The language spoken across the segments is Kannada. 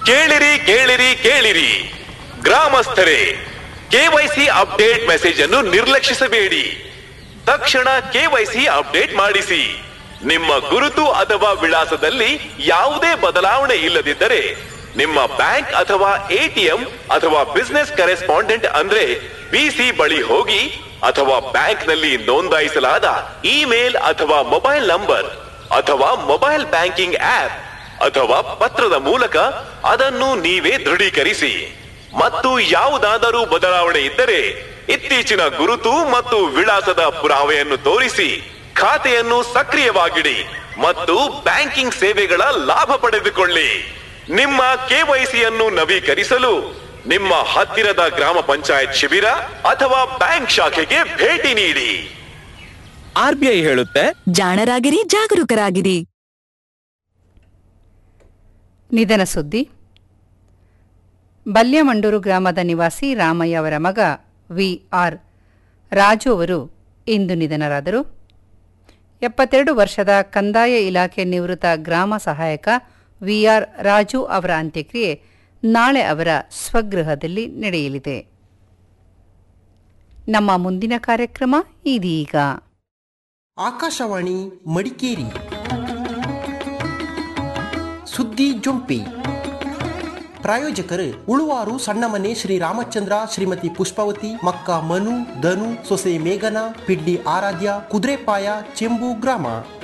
ಕೇಳಿರಿ ಕೇಳಿರಿ ಕೇಳಿರಿ ಗ್ರಾಮಸ್ಥರೇ ಕೆವೈಸಿ ಅಪ್ಡೇಟ್ ಮೆಸೇಜ್ ಅನ್ನು ನಿರ್ಲಕ್ಷಿಸಬೇಡಿ ತಕ್ಷಣ ಕೆವೈಸಿ ಅಪ್ಡೇಟ್ ಮಾಡಿಸಿ ನಿಮ್ಮ ಗುರುತು ಅಥವಾ ವಿಳಾಸದಲ್ಲಿ ಯಾವುದೇ ಬದಲಾವಣೆ ಇಲ್ಲದಿದ್ದರೆ ನಿಮ್ಮ ಬ್ಯಾಂಕ್ ಅಥವಾ ಎಟಿಎಂ ಅಥವಾ ಬಿಸ್ನೆಸ್ ಕರೆಸ್ಪಾಂಡೆಂಟ್ ಅಂದ್ರೆ ಬಿಸಿ ಬಳಿ ಹೋಗಿ ಅಥವಾ ಬ್ಯಾಂಕ್ ನಲ್ಲಿ ನೋಂದಾಯಿಸಲಾದ ಇಮೇಲ್ ಅಥವಾ ಮೊಬೈಲ್ ನಂಬರ್ ಅಥವಾ ಮೊಬೈಲ್ ಬ್ಯಾಂಕಿಂಗ್ ಆಪ್ ಅಥವಾ ಪತ್ರದ ಮೂಲಕ ಅದನ್ನು ನೀವೇ ದೃಢೀಕರಿಸಿ ಮತ್ತು ಯಾವುದಾದರೂ ಬದಲಾವಣೆ ಇದ್ದರೆ ಇತ್ತೀಚಿನ ಗುರುತು ಮತ್ತು ವಿಳಾಸದ ಪುರಾವೆಯನ್ನು ತೋರಿಸಿ ಖಾತೆಯನ್ನು ಸಕ್ರಿಯವಾಗಿಡಿ ಮತ್ತು ಬ್ಯಾಂಕಿಂಗ್ ಸೇವೆಗಳ ಲಾಭ ಪಡೆದುಕೊಳ್ಳಿ ನಿಮ್ಮ ಕೆವೈಸಿಯನ್ನು ನವೀಕರಿಸಲು ನಿಮ್ಮ ಹತ್ತಿರದ ಗ್ರಾಮ ಪಂಚಾಯತ್ ಶಿಬಿರ ಅಥವಾ ಬ್ಯಾಂಕ್ ಶಾಖೆಗೆ ಭೇಟಿ ನೀಡಿ ಆರ್ಬಿಐ ಹೇಳುತ್ತೆ ಜಾಣರಾಗಿರಿ ಜಾಗರೂಕರಾಗಿರಿ ನಿಧನ ಸುದ್ದಿ ಬಲ್ಯಮಂಡೂರು ಗ್ರಾಮದ ನಿವಾಸಿ ರಾಮಯ್ಯ ಅವರ ಮಗ ವಿ ಆರ್ ರಾಜು ಅವರು ಇಂದು ನಿಧನರಾದರು ಎಪ್ಪತ್ತೆರಡು ವರ್ಷದ ಕಂದಾಯ ಇಲಾಖೆ ನಿವೃತ್ತ ಗ್ರಾಮ ಸಹಾಯಕ ವಿ ಆರ್ ರಾಜು ಅವರ ಅಂತ್ಯಕ್ರಿಯೆ ನಾಳೆ ಅವರ ಸ್ವಗೃಹದಲ್ಲಿ ನಡೆಯಲಿದೆ ನಮ್ಮ ಮುಂದಿನ ಕಾರ್ಯಕ್ರಮ ಇದೀಗ ಆಕಾಶವಾಣಿ ಮಡಿಕೇರಿ ಸುದ್ದಿ ಜೊಂಪಿ ಪ್ರಾಯೋಜಕರು ಉಳುವಾರು ಸಣ್ಣಮನೆ ಶ್ರೀ ರಾಮಚಂದ್ರ ಶ್ರೀಮತಿ ಪುಷ್ಪಾವತಿ ಮಕ್ಕ ಮನು ಧನು ಸೊಸೆ ಮೇಘನ ಪಿಡ್ಡಿ ಆರಾಧ್ಯ ಕುದುರೆಪಾಯ ಚೆಂಬು ಗ್ರಾಮ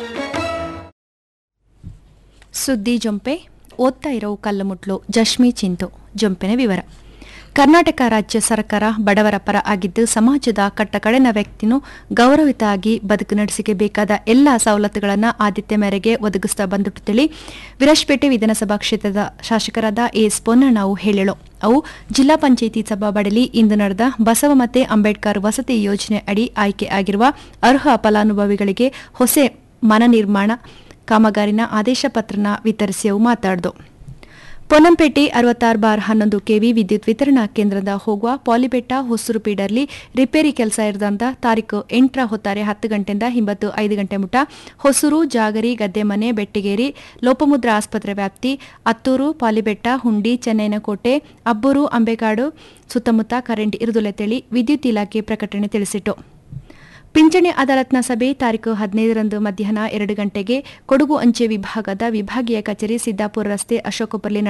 ಸುದ್ದಿ ಜೊಂಪೆ ಓದ್ತಾ ಇರೋ ಕಲ್ಲುಮುಟ್ಲು ಜಶ್ಮಿ ಚಿಂತು ಜೊಂಪಿನ ವಿವರ ಕರ್ನಾಟಕ ರಾಜ್ಯ ಸರ್ಕಾರ ಬಡವರ ಪರ ಆಗಿದ್ದು ಸಮಾಜದ ಕಟ್ಟಕಡೆನ ವ್ಯಕ್ತಿನೂ ಗೌರವಿತವಾಗಿ ಬದುಕು ನಡೆಸಿಕೆ ಬೇಕಾದ ಎಲ್ಲ ಸವಲತ್ತುಗಳನ್ನು ಆದ್ಯತೆ ಮೇರೆಗೆ ಒದಗಿಸ್ತಾ ಬಂದುಟ್ಟು ತಿಳಿ ವಿರಾಜಪೇಟೆ ವಿಧಾನಸಭಾ ಕ್ಷೇತ್ರದ ಶಾಸಕರಾದ ಎಸ್ ಪೊನ್ನಣ್ಣವು ಹೇಳಿಳು ಅವು ಜಿಲ್ಲಾ ಪಂಚಾಯಿತಿ ಸಭಾಬಡಲಿ ಇಂದು ನಡೆದ ಬಸವ ಮತ್ತೆ ಅಂಬೇಡ್ಕರ್ ವಸತಿ ಯೋಜನೆ ಅಡಿ ಆಯ್ಕೆ ಆಗಿರುವ ಅರ್ಹ ಫಲಾನುಭವಿಗಳಿಗೆ ಹೊಸ ಮನ ನಿರ್ಮಾಣ ಕಾಮಗಾರಿನ ಆದೇಶ ಪತ್ರನ ವಿತರಿಸಿ ಅವು ಮಾತಾಡ್ದು ಪೊನ್ನಂಪೇಟೆ ಅರವತ್ತಾರು ಬಾರ್ ಹನ್ನೊಂದು ಕೆವಿ ವಿದ್ಯುತ್ ವಿತರಣಾ ಕೇಂದ್ರದ ಹೋಗುವ ಪಾಲಿಬೆಟ್ಟ ಹೊಸೂರು ಪೀಡರ್ಲಿ ರಿಪೇರಿ ಕೆಲಸ ಇರದಂತ ತಾರೀಕು ಎಂಟರ ಹೊತ್ತಾರೆ ಹತ್ತು ಗಂಟೆಯಿಂದ ಹಿಂಬತ್ತು ಐದು ಗಂಟೆ ಮುಟ ಹೊಸೂರು ಜಾಗರಿ ಗದ್ದೆಮನೆ ಬೆಟ್ಟಿಗೇರಿ ಲೋಪಮುದ್ರಾ ಆಸ್ಪತ್ರೆ ವ್ಯಾಪ್ತಿ ಅತ್ತೂರು ಪಾಲಿಬೆಟ್ಟ ಹುಂಡಿ ಚೆನ್ನೈನಕೋಟೆ ಅಬ್ಬೂರು ಅಂಬೇಗಾಡು ಸುತ್ತಮುತ್ತ ಕರೆಂಟ್ ಇರುದುಲೆ ತಿಳಿ ವಿದ್ಯುತ್ ಇಲಾಖೆ ಪ್ರಕಟಣೆ ತಿಳಿಸಿತು ಪಿಂಚಣಿ ಅದಾಲತ್ನ ಸಭೆ ತಾರೀಕು ಹದಿನೈದರಂದು ಮಧ್ಯಾಹ್ನ ಎರಡು ಗಂಟೆಗೆ ಕೊಡಗು ಅಂಚೆ ವಿಭಾಗದ ವಿಭಾಗೀಯ ಕಚೇರಿ ಸಿದ್ದಾಪುರ ರಸ್ತೆ ಅಶೋಕಪುರ್ಲಿ